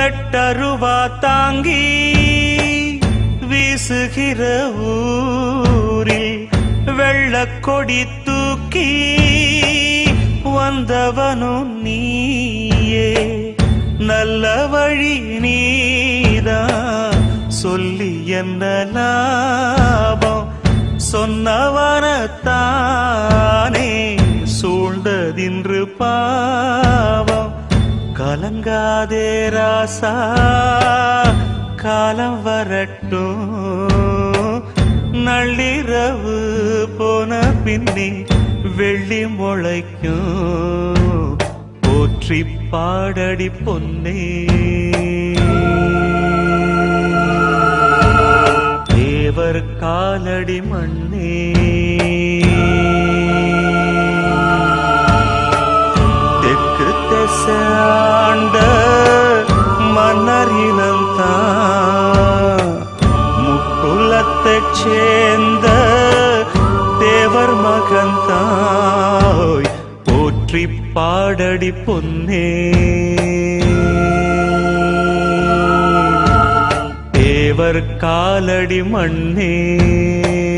வெட்டருவா தாங்கி வீசுகிற ஊரில் வெள்ளக்கொடி தூக்கி வந்தவனும் நீயே நல்ல வழி நீதான் சொல்லி என்ன லாபம் சொன்னவனத்தானே சூழ்ந்ததின்று பாவம் கலங்காதே ராசா காலம் வரட்டும் நள்ளிரவு போன பின்னே வெள்ளி முளைக்கும் போற்றி பாடடி பொன்னே தேவர் காலடி மண்ணே தெற்கு திசாண்ட மன்னரினம் தான் முக்குலத்தைச் சேர்ந்த தேவர் மகன் தாய் போற்றி பாடடி பொன்னே தேவர் காலடி மண்ணே